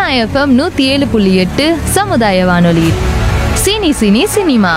FM நூத்தி ஏழு புள்ளி எட்டு சமுதாய வானொலி சினி சினி சினிமா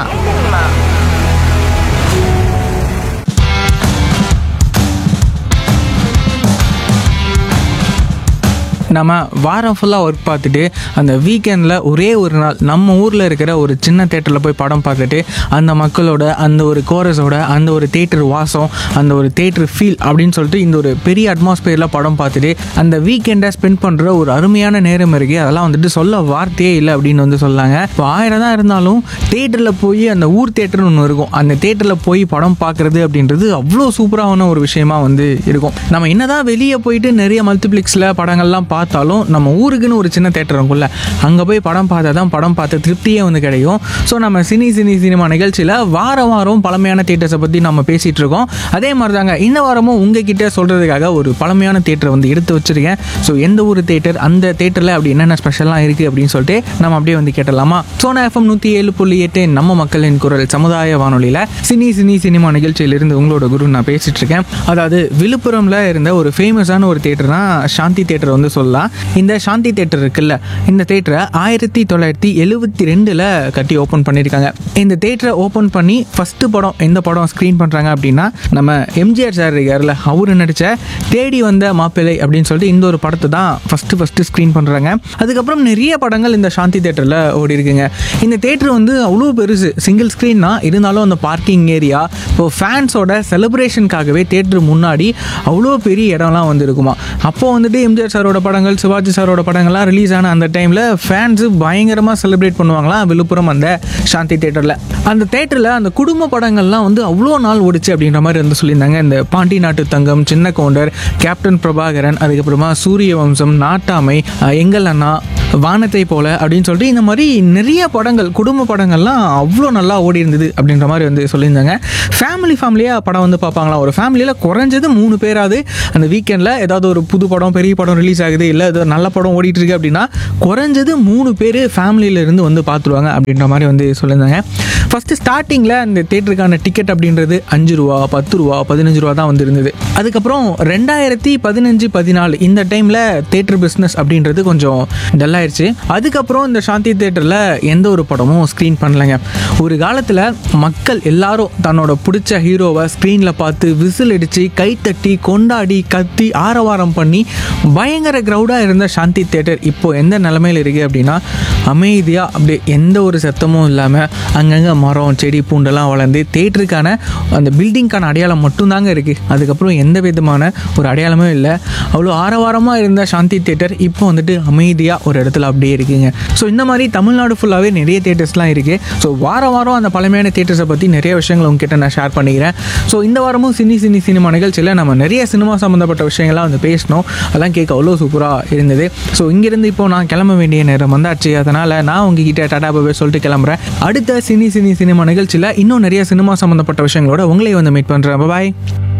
நம்ம வாரம் ஃபுல்லாக ஒர்க் பார்த்துட்டு அந்த வீக்கெண்டில் ஒரே ஒரு நாள் நம்ம ஊரில் இருக்கிற ஒரு சின்ன தேட்டரில் போய் படம் பார்த்துட்டு அந்த மக்களோட அந்த ஒரு கோரஸோட அந்த ஒரு தேட்டர் வாசம் அந்த ஒரு தேட்டர் ஃபீல் அப்படின்னு சொல்லிட்டு இந்த ஒரு பெரிய அட்மாஸ்பியரில் படம் பார்த்துட்டு அந்த வீக்கெண்டை ஸ்பெண்ட் பண்ணுற ஒரு அருமையான நேரம் இருக்குது அதெல்லாம் வந்துட்டு சொல்ல வார்த்தையே இல்லை அப்படின்னு வந்து சொல்லாங்க இப்போ ஆயிரம் தான் இருந்தாலும் தேட்டரில் போய் அந்த ஊர் தேட்டர்னு ஒன்று இருக்கும் அந்த தேட்டரில் போய் படம் பார்க்குறது அப்படின்றது அவ்வளோ சூப்பரான ஒரு விஷயமா வந்து இருக்கும் நம்ம என்னதான் வெளியே போயிட்டு நிறைய மல்டிப்ளெக்ஸில் படங்கள்லாம் பார்த்தாலும் நம்ம ஊருக்குன்னு ஒரு சின்ன தேட்டர் இருக்கும்ல அங்கே போய் படம் பார்த்தா தான் படம் பார்த்த திருப்தியே வந்து கிடைக்கும் ஸோ நம்ம சினி சினி சினிமா நிகழ்ச்சியில் வாரம் வாரம் பழமையான தேட்டர்ஸை பற்றி நம்ம பேசிகிட்டு இருக்கோம் அதே மாதிரி தாங்க இந்த வாரமும் உங்ககிட்ட சொல்கிறதுக்காக ஒரு பழமையான தேட்டரை வந்து எடுத்து வச்சிருக்கேன் ஸோ எந்த ஒரு தேட்டர் அந்த தேட்டரில் அப்படி என்னென்ன ஸ்பெஷலாக இருக்குது அப்படின்னு சொல்லிட்டு நம்ம அப்படியே வந்து கேட்டலாமா சோனா எஃப்எம் நூற்றி ஏழு புள்ளி எட்டு நம்ம மக்களின் குரல் சமுதாய வானொலியில் சினி சினி சினிமா நிகழ்ச்சியிலிருந்து உங்களோட குரு நான் பேசிட்டு இருக்கேன் அதாவது விழுப்புரம்ல இருந்த ஒரு ஃபேமஸான ஒரு தேட்டர் தான் சாந்தி தேட்டர் வந்து சொல்லலாம் இந்த சாந்தி தேட்டர் இருக்குல்ல இந்த தேட்டரை ஆயிரத்தி தொள்ளாயிரத்தி எழுவத்தி ரெண்டில் கட்டி ஓப்பன் பண்ணியிருக்காங்க இந்த தேட்டரை ஓப்பன் பண்ணி ஃபஸ்ட்டு படம் எந்த படம் ஸ்க்ரீன் பண்ணுறாங்க அப்படின்னா நம்ம எம்ஜிஆர் சார் இருக்கார்ல அவரு நடித்த தேடி வந்த மாப்பிள்ளை அப்படின்னு சொல்லிட்டு இந்த ஒரு படத்தை தான் ஃபஸ்ட்டு ஃபஸ்ட்டு ஸ்க்ரீன் பண்ணுறாங்க அதுக்கப்புறம் நிறைய படங்கள் இந்த சாந்தி தேட்டரில் ஓடி இருக்குங்க இந்த தேட்டர் வந்து அவ்வளோ பெருசு சிங்கிள் ஸ்க்ரீன் தான் இருந்தாலும் அந்த பார்க்கிங் ஏரியா இப்போ ஃபேன்ஸோட செலிப்ரேஷனுக்காகவே தேட்டர் முன்னாடி அவ்வளோ பெரிய இடம்லாம் வந்து இருக்குமா அப்போ வந்துட்டு எம்ஜிஆர் சாரோட படங்கள் சிவாஜி சாரோட படங்கள்லாம் ரிலீஸ் ஆன அந்த டைமில் ஃபேன்ஸு பயங்கரமாக செலிப்ரேட் பண்ணுவாங்களாம் விழுப்புரம் அந்த சாந்தி தேட்டரில் அந்த தேட்டரில் அந்த குடும்ப படங்கள்லாம் வந்து அவ்வளோ நாள் ஓடிச்சு அப்படின்ற மாதிரி வந்து சொல்லியிருந்தாங்க இந்த பாண்டி நாட்டு தங்கம் சின்ன கவுண்டர் கேப்டன் பிரபாகரன் அதுக்கப்புறமா சூரிய வம்சம் நாட்டாமை அஹ், எங்கள் அண்ணா வானத்தை போல அப்படின்னு சொல்லிட்டு இந்த மாதிரி நிறைய படங்கள் குடும்ப படங்கள்லாம் அவ்வளோ நல்லா ஓடி இருந்தது அப்படின்ற மாதிரி வந்து சொல்லியிருந்தாங்க ஃபேமிலி ஃபேமிலியாக படம் வந்து பார்ப்பாங்களாம் ஒரு ஃபேமிலியில் குறைஞ்சது மூணு பேராவது அந்த வீக்கெண்டில் ஏதாவது ஒரு புது படம் பெரிய படம் ரிலீஸ் ஆகுது இல்லை ஏதோ நல்ல படம் ஓடிட்டு இருக்கு அப்படின்னா குறைஞ்சது மூணு பேர் ஃபேமிலியிலேருந்து வந்து பார்த்துருவாங்க அப்படின்ற மாதிரி வந்து சொல்லியிருந்தாங்க ஃபஸ்ட்டு ஸ்டார்டிங்கில் அந்த தேட்டருக்கான டிக்கெட் அப்படின்றது அஞ்சு ரூபா பத்து ரூபா பதினஞ்சு ரூபா தான் வந்து இருந்தது அதுக்கப்புறம் ரெண்டாயிரத்தி பதினஞ்சு பதினாலு இந்த டைமில் தேட்டர் பிஸ்னஸ் அப்படின்றது கொஞ்சம் டல்லாயிருச்சு அதுக்கப்புறம் இந்த சாந்தி தேட்டரில் எந்த ஒரு படமும் ஸ்க்ரீன் பண்ணலைங்க ஒரு காலத்தில் மக்கள் எல்லாரும் தன்னோட பிடிச்ச ஹீரோவை ஸ்க்ரீனில் பார்த்து விசில் அடித்து கைத்தட்டி கொண்டாடி கத்தி ஆரவாரம் பண்ணி பயங்கர க்ரௌடாக இருந்த சாந்தி தேட்டர் இப்போ எந்த நிலமையில் இருக்குது அப்படின்னா அமைதியாக அப்படியே எந்த ஒரு சத்தமும் இல்லாமல் அங்கங்கே மரம் செடி பூண்டெல்லாம் வளர்ந்து தேட்டருக்கான அந்த பில்டிங்க்கான அடையாளம் மட்டும்தாங்க இருக்குது அதுக்கப்புறம் எந்த விதமான ஒரு அடையாளமும் இல்லை அவ்வளோ ஆரவாரமாக இருந்த சாந்தி தேட்டர் இப்போ வந்துட்டு அமைதியாக ஒரு இடத்துல அப்படியே இருக்குங்க ஸோ இந்த மாதிரி தமிழ்நாடு ஃபுல்லாகவே நிறைய தேட்டர்ஸ்லாம் இருக்குது ஸோ வாரம் வாரம் அந்த பழமையான தேட்டர்ஸை பற்றி நிறைய விஷயங்கள் உங்ககிட்ட நான் ஷேர் பண்ணிக்கிறேன் ஸோ இந்த வாரமும் சினி சினி சினிமா நிகழ்ச்சியில் நம்ம நிறைய சினிமா சம்மந்தப்பட்ட விஷயங்கள்லாம் வந்து பேசினோம் அதெல்லாம் கேட்க அவ்வளோ சூப்பராக இருந்தது ஸோ இங்கேருந்து இப்போ நான் கிளம்ப வேண்டிய நேரம் வந்தாச்சு அதனால் நான் உங்ககிட்ட டாடா பாபே சொல்லிட்டு கிளம்புறேன் அடுத்த சினி சினி சினிமா நிகழ்ச்சியில் இன்னும் நிறைய சினிமா சம்மந்தப்பட்ட விஷயங்களோட உங்களையும் வந்து மீட் பண்ணுறேன் பாய்